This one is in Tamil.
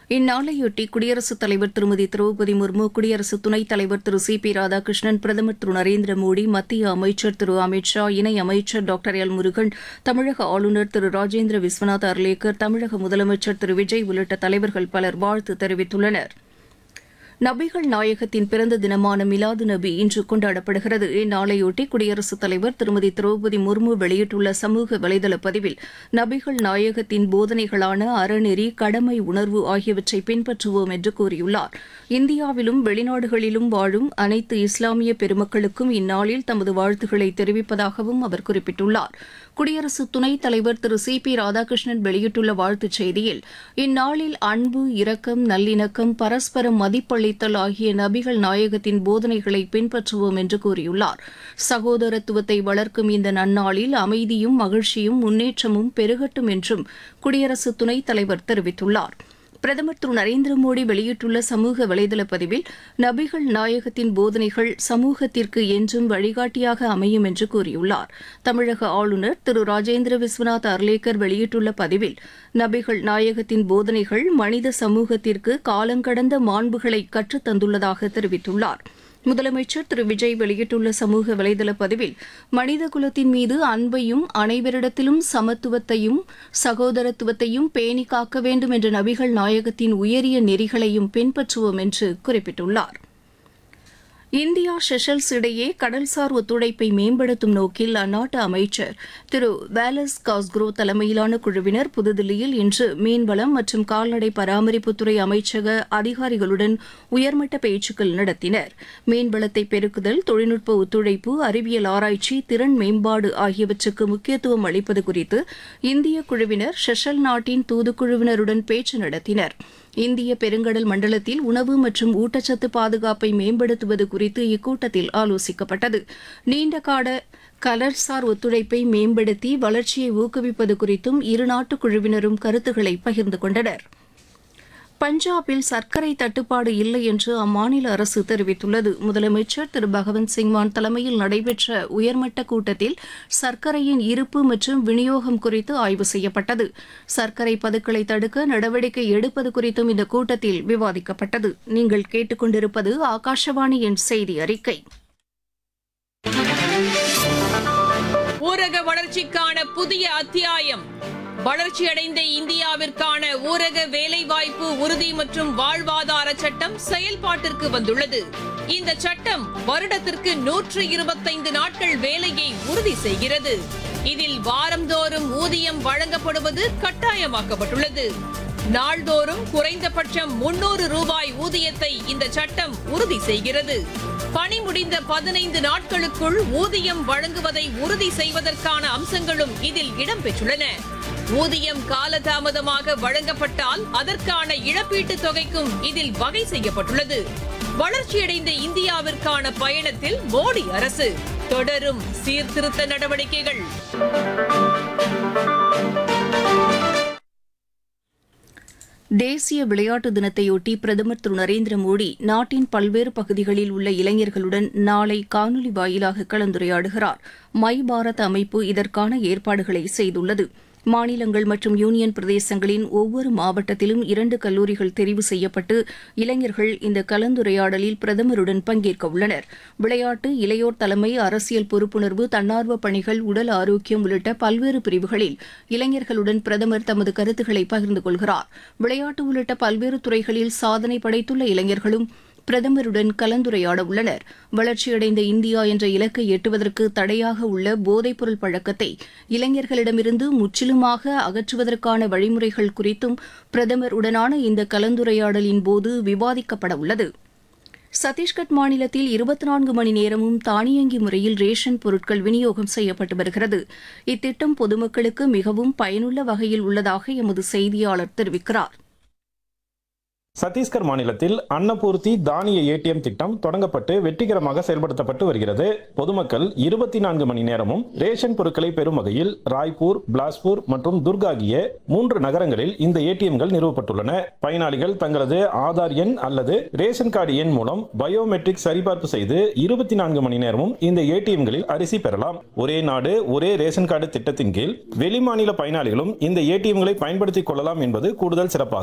இந்நாளையொட்டி குடியரசுத் தலைவர் திருமதி திரௌபதி முர்மு குடியரசு துணைத் தலைவர் திரு சி பி ராதாகிருஷ்ணன் பிரதமர் திரு நரேந்திர மோடி மத்திய அமைச்சர் திரு அமித் ஷா இணை அமைச்சர் டாக்டர் எல் முருகன் தமிழக ஆளுநர் திரு ராஜேந்திர விஸ்வநாத் அர்லேக்கர் தமிழக முதலமைச்சர் திரு விஜய் உள்ளிட்ட தலைவர்கள் பலர் வாழ்த்து தெரிவித்துள்ளனா் நபிகள் நாயகத்தின் பிறந்த தினமான மிலாது நபி இன்று கொண்டாடப்படுகிறது இந்நாளையொட்டி குடியரசுத் தலைவர் திருமதி திரௌபதி முர்மு வெளியிட்டுள்ள சமூக வலைதள பதிவில் நபிகள் நாயகத்தின் போதனைகளான அறநெறி கடமை உணர்வு ஆகியவற்றை பின்பற்றுவோம் என்று கூறியுள்ளார் இந்தியாவிலும் வெளிநாடுகளிலும் வாழும் அனைத்து இஸ்லாமிய பெருமக்களுக்கும் இந்நாளில் தமது வாழ்த்துக்களை தெரிவிப்பதாகவும் அவர் குறிப்பிட்டுள்ளார் குடியரசு துணைத் தலைவர் திரு சி பி ராதாகிருஷ்ணன் வெளியிட்டுள்ள வாழ்த்துச் செய்தியில் இந்நாளில் அன்பு இரக்கம் நல்லிணக்கம் பரஸ்பர மதிப்பளித்தல் ஆகிய நபிகள் நாயகத்தின் போதனைகளை பின்பற்றுவோம் என்று கூறியுள்ளார் சகோதரத்துவத்தை வளர்க்கும் இந்த நன்னாளில் அமைதியும் மகிழ்ச்சியும் முன்னேற்றமும் பெருகட்டும் என்றும் குடியரசு துணைத் தலைவர் தெரிவித்துள்ளார் பிரதமர் திரு நரேந்திர மோடி வெளியிட்டுள்ள சமூக வலைதள பதிவில் நபிகள் நாயகத்தின் போதனைகள் சமூகத்திற்கு என்றும் வழிகாட்டியாக அமையும் என்று கூறியுள்ளார் தமிழக ஆளுநர் திரு ராஜேந்திர விஸ்வநாத் அர்லேக்கர் வெளியிட்டுள்ள பதிவில் நபிகள் நாயகத்தின் போதனைகள் மனித சமூகத்திற்கு காலங்கடந்த மாண்புகளை கற்றுத் தந்துள்ளதாக தெரிவித்துள்ளார் முதலமைச்சர் திரு விஜய் வெளியிட்டுள்ள சமூக வலைதள பதிவில் மனித குலத்தின் மீது அன்பையும் அனைவரிடத்திலும் சமத்துவத்தையும் சகோதரத்துவத்தையும் பேணி காக்க வேண்டும் என்ற நபிகள் நாயகத்தின் உயரிய நெறிகளையும் பின்பற்றுவோம் என்று குறிப்பிட்டுள்ளார் இந்தியா செஷல்ஸ் இடையே கடல்சார் ஒத்துழைப்பை மேம்படுத்தும் நோக்கில் அந்நாட்டு அமைச்சர் திரு வேலஸ் காஸ்க்ரோ தலைமையிலான குழுவினர் புதுதில்லியில் இன்று மீன்வளம் மற்றும் கால்நடை பராமரிப்புத்துறை அமைச்சக அதிகாரிகளுடன் உயர்மட்ட பேச்சுக்கள் நடத்தினர் மீன்வளத்தை பெருக்குதல் தொழில்நுட்ப ஒத்துழைப்பு அறிவியல் ஆராய்ச்சி திறன் மேம்பாடு ஆகியவற்றுக்கு முக்கியத்துவம் அளிப்பது குறித்து இந்திய குழுவினர் செஷல் நாட்டின் தூதுக்குழுவினருடன் பேச்சு நடத்தினர் இந்திய பெருங்கடல் மண்டலத்தில் உணவு மற்றும் ஊட்டச்சத்து பாதுகாப்பை மேம்படுத்துவது குறித்து இக்கூட்டத்தில் ஆலோசிக்கப்பட்டது நீண்டகால கடல்சார் ஒத்துழைப்பை மேம்படுத்தி வளர்ச்சியை ஊக்குவிப்பது குறித்தும் இருநாட்டு குழுவினரும் கருத்துக்களை பகிர்ந்து கொண்டனர் பஞ்சாபில் சர்க்கரை தட்டுப்பாடு இல்லை என்று அம்மாநில அரசு தெரிவித்துள்ளது முதலமைச்சர் திரு பகவந்த் சிங் மான் தலைமையில் நடைபெற்ற உயர்மட்ட கூட்டத்தில் சர்க்கரையின் இருப்பு மற்றும் விநியோகம் குறித்து ஆய்வு செய்யப்பட்டது சர்க்கரை பதுக்களை தடுக்க நடவடிக்கை எடுப்பது குறித்தும் இந்த கூட்டத்தில் விவாதிக்கப்பட்டது நீங்கள் கேட்டுக்கொண்டிருப்பது ஆகாஷவாணியின் செய்தி அறிக்கை ஊரக வளர்ச்சிக்கான புதிய அத்தியாயம் வளர்ச்சியடைந்த இந்தியாவிற்கான ஊரக வேலைவாய்ப்பு உறுதி மற்றும் வாழ்வாதார சட்டம் செயல்பாட்டிற்கு வந்துள்ளது இந்த சட்டம் வருடத்திற்கு நூற்று இருபத்தைந்து நாட்கள் வேலையை உறுதி செய்கிறது இதில் வாரந்தோறும் ஊதியம் வழங்கப்படுவது கட்டாயமாக்கப்பட்டுள்ளது நாள்தோறும் குறைந்தபட்சம் முன்னூறு ரூபாய் ஊதியத்தை இந்த சட்டம் உறுதி செய்கிறது பணி முடிந்த பதினைந்து நாட்களுக்குள் ஊதியம் வழங்குவதை உறுதி செய்வதற்கான அம்சங்களும் இதில் இடம்பெற்றுள்ளன ஊதியம் காலதாமதமாக வழங்கப்பட்டால் அதற்கான இழப்பீட்டுத் தொகைக்கும் இதில் வகை செய்யப்பட்டுள்ளது வளர்ச்சியடைந்த இந்தியாவிற்கான பயணத்தில் மோடி அரசு தொடரும் சீர்திருத்த நடவடிக்கைகள் தேசிய விளையாட்டு தினத்தையொட்டி பிரதமர் திரு நரேந்திர மோடி நாட்டின் பல்வேறு பகுதிகளில் உள்ள இளைஞர்களுடன் நாளை காணொலி வாயிலாக கலந்துரையாடுகிறார் மை பாரத் அமைப்பு இதற்கான ஏற்பாடுகளை செய்துள்ளது மாநிலங்கள் மற்றும் யூனியன் பிரதேசங்களின் ஒவ்வொரு மாவட்டத்திலும் இரண்டு கல்லூரிகள் தெரிவு செய்யப்பட்டு இளைஞர்கள் இந்த கலந்துரையாடலில் பிரதமருடன் பங்கேற்க உள்ளனர் விளையாட்டு இளையோர் தலைமை அரசியல் பொறுப்புணர்வு தன்னார்வ பணிகள் உடல் ஆரோக்கியம் உள்ளிட்ட பல்வேறு பிரிவுகளில் இளைஞர்களுடன் பிரதமர் தமது கருத்துக்களை பகிர்ந்து கொள்கிறார் விளையாட்டு உள்ளிட்ட பல்வேறு துறைகளில் சாதனை படைத்துள்ள இளைஞர்களும் பிரதமருடன் கலந்துரையாட உள்ளனர் வளர்ச்சியடைந்த இந்தியா என்ற இலக்கை எட்டுவதற்கு தடையாக உள்ள போதைப்பொருள் பழக்கத்தை இளைஞர்களிடமிருந்து முற்றிலுமாக அகற்றுவதற்கான வழிமுறைகள் குறித்தும் பிரதமர் உடனான இந்த கலந்துரையாடலின் போது விவாதிக்கப்பட உள்ளது சத்தீஸ்கட் மாநிலத்தில் இருபத்தி நான்கு மணி நேரமும் தானியங்கி முறையில் ரேஷன் பொருட்கள் விநியோகம் செய்யப்பட்டு வருகிறது இத்திட்டம் பொதுமக்களுக்கு மிகவும் பயனுள்ள வகையில் உள்ளதாக எமது செய்தியாளர் தெரிவிக்கிறார் சத்தீஸ்கர் மாநிலத்தில் அன்னபூர்த்தி தானிய ஏடிஎம் திட்டம் தொடங்கப்பட்டு வெற்றிகரமாக செயல்படுத்தப்பட்டு வருகிறது பொதுமக்கள் இருபத்தி நான்கு மணி நேரமும் ரேஷன் பொருட்களை பெறும் வகையில் ராய்ப்பூர் பிலாஸ்பூர் மற்றும் துர்க் ஆகிய மூன்று நகரங்களில் இந்த ஏடிஎம்கள் நிறுவப்பட்டுள்ளன பயனாளிகள் தங்களது ஆதார் எண் அல்லது ரேஷன் கார்டு எண் மூலம் பயோமெட்ரிக் சரிபார்ப்பு செய்து இருபத்தி நான்கு மணி நேரமும் இந்த ஏடிஎம்களில் அரிசி பெறலாம் ஒரே நாடு ஒரே ரேஷன் கார்டு திட்டத்தின் கீழ் வெளிமாநில பயனாளிகளும் இந்த ஏடிஎம்களை பயன்படுத்திக் கொள்ளலாம் என்பது கூடுதல் சிறப்பாகும்